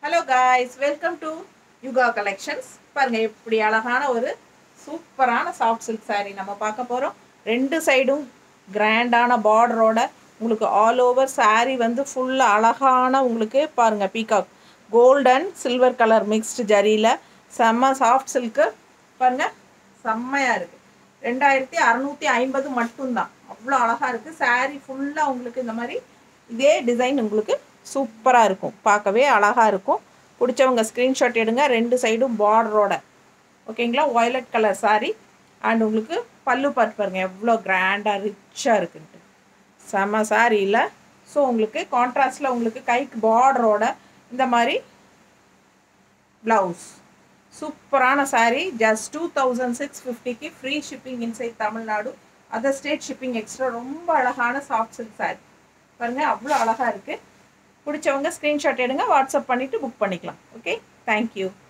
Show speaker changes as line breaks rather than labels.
hello guys welcome to Yuga collections பாருங்க எப்படி அழகான ஒரு சூப்பரான சாஃப்ட் சில்க் saree நம்ம பார்க்க போகிறோம் ரெண்டு சைடும் கிராண்டான பார்டரோட உங்களுக்கு ஆல் ஓவர் saree வந்து ஃபுல்லாக அழகான உங்களுக்கு பாருங்க peacock golden silver colour mixed ஜரியில் செம்ம சாஃப்ட் சில்க்கு பாருங்க செம்மையாக இருக்குது ரெண்டாயிரத்தி அறநூற்றி ஐம்பது மட்டும்தான் அவ்வளோ அழகாக இருக்குது saree ஃபுல்லாக உங்களுக்கு இந்த மாதிரி இதே டிசைன் உங்களுக்கு சூப்பராக இருக்கும் பார்க்கவே அழகாக இருக்கும் பிடிச்சவங்க ஸ்க்ரீன்ஷாட் எடுங்க ரெண்டு சைடும் பார்டரோட ஓகேங்களா வயலட் கலர் saree அண்ட் உங்களுக்கு பல்லு பார்த்து பாருங்க எவ்வளோ கிராண்டாக ரிச்சாக இருக்குன்ட்டு செம சாரியில் ஸோ உங்களுக்கு கான்ட்ராஸ்டில் உங்களுக்கு கைக்கு பார்டரோட இந்த மாதிரி ப்ளவுஸ் சூப்பரான saree just two thousand six ஃபிஃப்டிக்கு free shipping inside Tamil Nadu other state shipping extra ரொம்ப அழகான சாஃப்ட் சில்க் saree பாருங்க அவ்வளோ அழகாக இருக்குது பிடிச்சவங்க ஸ்க்ரீன்ஷாட் எடுங்க வாட்ஸ்அப் பண்ணிவிட்டு புக் பண்ணிக்கலாம் ஓகே தேங்க்யூ